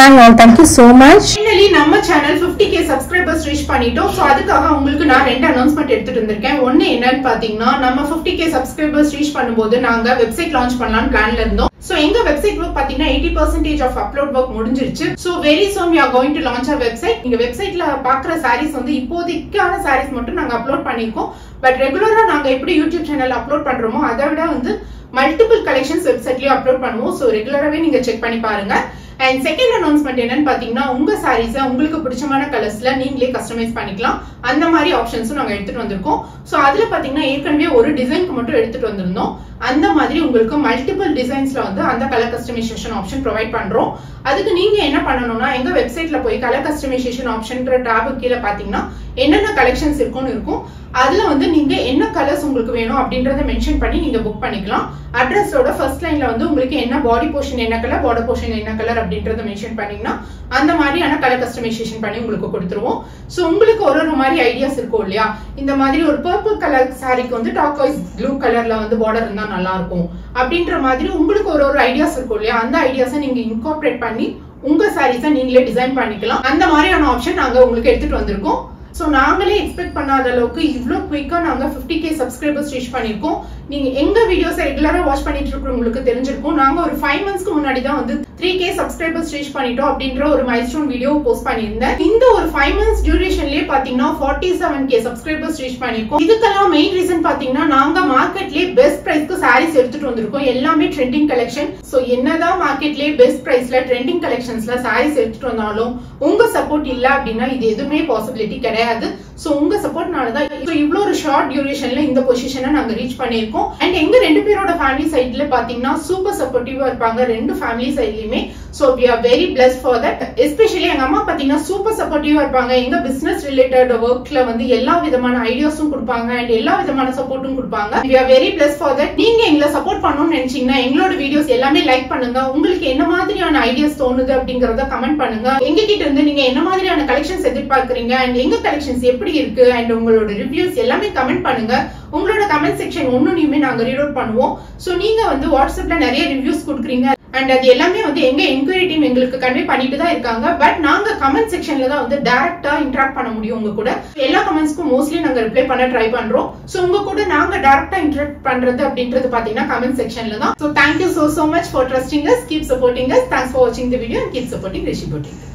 hi all thank you so much finally நம்ம channel 50k K subscribers reach பண்ணிட்டோம் so அதுக்காக உங்களுக்கு நான் ரெண்டு அனௌன்ஸ்மெண்ட் எடுத்துட்டு வந்திருக்கேன் ஒன்னு என்னன்னு பாத்தீங்கன்னா நம்ம 50k கே சப்ஸ்கிரைபர்ஸ் ரீச் பண்ணும்போது நாங்க வெப்சைட் லான்ச் பண்ணலாம்னு பிளான்ல இருந்தோம் ஸோ எங்க வெப்சைட் ஒர்க் பாத்தீங்கன்னா eighty percentage of upload work முடிஞ்சிருச்சு so very soon we are going to launch a website நீங்க வெப்சைட்ல பாக்குற சாரீஸ் வந்து இப்போதைக்கான சாரீஸ் மட்டும் நாங்க அப்லோட் பண்ணிருக்கோம் பட் ரெகுலரா நாங்க எப்படி யூடியூப் சேனல் அப்லோட் பண்றோமோ அதை விட வந்து மல்டிபிள் கலெக்ஷன்ஸ் வெப்சைட்லயும் அப்லோட் பண்ணுவோம் ஸோ ரெகுலராகவே நீங்க செக் பண்ணி பாருங்க அண்ட் செகண்ட் அனௌன்ஸ்மெண்ட் என்னன்னு பாத்தீங்கன்னா உங்க சாரீஸை உங்களுக்கு பிடிச்சமான கலர்ஸ்ல நீங்களே கஸ்டமைஸ் பண்ணிக்கலாம் அந்த மாதிரி ஆப்ஷன்ஸும் நாங்க எடுத்துட்டு வந்திருக்கோம் ஸோ அதுல பாத்தீங்கன்னா ஏற்கனவே ஒரு டிசைனுக்கு மட்டும் எடுத்துட்டு வந்திருந்தோம் அந்த மாதிரி உங்களுக்கு மல்டிபிள் டிசைன்ஸ்ல வந்து அந்த கலர் கஸ்டமைசேஷன் ஆப்ஷன் ப்ரொவைட் பண்றோம் அதுக்கு நீங்க என்ன பண்ணணும்னா எங்க வெப்சைட்ல போய் கலர் கஸ்டமைசேஷன் ஆப்ஷன்ற டேபு கீழே பாத்தீங்கன்னா என்னென்ன கலெக்ஷன்ஸ் இருக்கும்னு இருக்கும் அதுல வந்து நீங்க என்ன கலர்ஸ் உங்களுக்கு வேணும் அப்படின்றத மென்ஷன் பண்ணி நீங்க புக் பண்ணிக்கலாம் அட்ரஸோட ஃபர்ஸ்ட் லைன்ல வந்து உங்களுக்கு என்ன பாடி போர்ஷன் என்ன கலர் பாடி போர்ஷன் என்ன கலர் அப்படின்றத மென்ஷன் பண்ணீங்கன்னா அந்த மாதிரியான கலர் கஸ்டமைசேஷன் பண்ணி உங்களுக்கு கொடுத்துருவோம் ஸோ உங்களுக்கு ஒரு ஒரு மாதிரி ஐடியாஸ் இருக்கும் இல்லையா இந்த மாதிரி ஒரு பர்பிள் கலர் சாரிக்கு வந்து டாக்காய்ஸ் ப்ளூ கலர்ல வந்து பார்டர் இருந்தா நல்லா இருக்கும் அப்படின்ற மாதிரி உங்களுக்கு ஒரு ஒரு ஐடியாஸ் இருக்கும் இல்லையா அந்த ஐடியாஸை நீங்க இன்கார்பரேட் பண்ணி உங்க சாரீஸை நீங்களே டிசைன் பண்ணிக்கலாம் அந்த மாதிரியான ஆப்ஷன் நாங்க உங்களுக்கு எடுத்துட்டு வந்திருக்கோம் ஸோ நாங்களே எக்ஸ்பெக்ட் பண்ணாத அளவுக்கு இவ்வளோ குயிக்கா நாங்க 50k கே சப்ஸ்கிரைபர்ஸ் ரீச் பண்ணிருக்கோம் நீங்க எங்க வீடியோஸ் ரெகுலரா வாட்ச் பண்ணிட்டு இருக்கிறவங்களுக்கு தெரிஞ்சிருக்கும் நாங்க ஒரு ஃபைவ் மந்த்ஸ்க்கு முன்னாடி தான் வந்து த்ரீ கே சப்ஸ்கிரைபர்ஸ் ரீச் பண்ணிட்டோம் அப்படின்ற ஒரு மைல்ஸ்டோன் வீடியோ போஸ்ட் பண்ணியிருந்தேன் இந்த ஒரு ஃபைவ் மந்த்ஸ் டியூரேஷன்லயே பாத்தீங்கன்னா forty seven K subscribers reach பண்ணிருக்கோம் இதுக்கெல்லாம் மெயின் ரீசன் பாத்தீங்கன்னா நாங்க மார்க்கெட்லயே பெஸ்ட் பிரைஸ்க்கு சாரீஸ் எடுத்துட்டு வந்திருக்கோம் எல்லாமே ட்ரெண்டிங் கலெக்ஷன் ஸோ என்னதான் மார்க்கெட்லயே பெஸ்ட் பிரைஸ்ல ட்ரெண்டிங் கலெக்ஷன்ஸ்ல சாரீஸ் எடுத்துட்டு வந்தாலும் உங்க சப்போர்ட் இல்ல அப்படின்னா இது எதுவுமே பாசிபிலிட்டி கிடையாது ஸோ உங்க சப்போர்ட்னால தான் இப்போ இவ்வளோ ஒரு ஷார்ட் டியூரேஷன்ல இந்த பொசிஷனை நாங்க ரீச் பண்ணியிருக்கோம் அண்ட் எங்க ரெண்டு பேரோட ஃபேமிலி சைட்ல பாத்தீங்கன்னா சூப்பர் சப்போர்ட்டிவா இருப்பாங்க ரெண்டு ஃபேமிலி சைட்லயுமே so we are very bless for that especially எங்க அம்மா பாத்தீங்கன்னா சூப்பர் சப்போர்ட்டிவா இருப்பாங்க எங்க பிசினஸ் ரிலேட்டட் ஒர்க்ல வந்து எல்லா விதமான ஐடியாஸும் கொடுப்பாங்க அண்ட் எல்லா விதமான சப்போர்ட்டும் கொடுப்பாங்க we are very bless for that நீங்க எங்களை சப்போர்ட் பண்ணணும்னு நினைச்சீங்கன்னா எங்களோட வீடியோஸ் எல்லாமே லைக் பண்ணுங்க உங்களுக்கு என்ன மாதிரியான ஐடியாஸ் தோணுது அப்படிங்கறத கமெண்ட் பண்ணுங்க எங்க கிட்ட இருந்து நீங்க என்ன மாதிரியான கலெக்ஷன்ஸ் எதிர்பார்க்கறீங்க அண்ட் எங்க கலெக்ஷன்ஸ் எப்படி இருக்கு அண்ட் உங்களோட ரிவ்யூஸ் எல்லாமே கமெண்ட் பண்ணுங்க உங்களோட கமெண்ட் செக்ஷன் ஒன்னொன்னையுமே நாங்க ரீட் அவுட் பண்ணுவோம் சோ நீங்க வந்து வாட்ஸ்அப்ல நிறைய ரிவ்யூஸ் கொடுக்குறீங்க அண்ட் அது எல்லாமே வந்து எங்க என்கொயரி டீம் எங்களுக்கு கன்வே பண்ணிட்டு தான் இருக்காங்க பட் நாங்க கமெண்ட் செக்ஷன்ல தான் வந்து டைரக்டா இன்டராக்ட் பண்ண முடியும் உங்க கூட எல்லா கமெண்ட்ஸ்க்கும் மோஸ்ட்லி நாங்க ரிப்ளை பண்ண ட்ரை பண்றோம் சோ உங்க கூட நாங்க டைரக்டா இன்டராக்ட் பண்றது அப்படின்றது பாத்தீங்கன்னா கமெண்ட் செக்ஷன்ல தான் so thank you so so much for trusting us keep supporting us thanks for வாட்சிங் the video and keep supporting Rishi boating